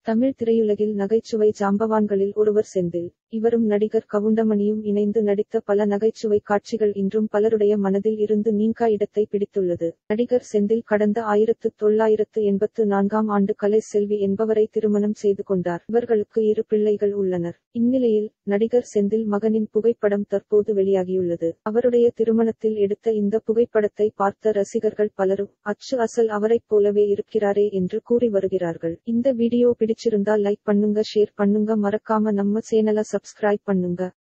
தமிழ் திரையுலகில் நகைச்சுவை ஜாம்பவான்களில் ஒருவர் செந்தில் இவரும் நடிகர் கவுண்டமணியும் இணைந்து நடித்த பல நகைச்சுவை காட்சிகள் இன்றும் பலருடைய மனதில் இருந்து நீங்கா இடத்தை பிடித்துள்ளது நடிகர் செந்தில் கடந்த ஆயிரத்து தொள்ளாயிரத்து எண்பத்து நான்காம் ஆண்டு கலை செல்வி என்பவரை திருமணம் செய்து கொண்டார் இவர்களுக்கு இரு பிள்ளைகள் உள்ளனர் இந்நிலையில் நடிகர் செந்தில் மகனின் புகைப்படம் தற்போது வெளியாகியுள்ளது அவருடைய திருமணத்தில் எடுத்த இந்த புகைப்படத்தை பார்த்த ரசிகர்கள் பலரும் அச்சு அசல் அவரைப் போலவே இருக்கிறாரே என்று கூறி வருகிறார்கள் இந்த வீடியோ பிடிச்சிருந்தா லைக் பண்ணுங்க ஷேர் பண்ணுங்க மறக்காம நம்ம சேனலை சப்ஸ்கிரைப் பண்ணுங்க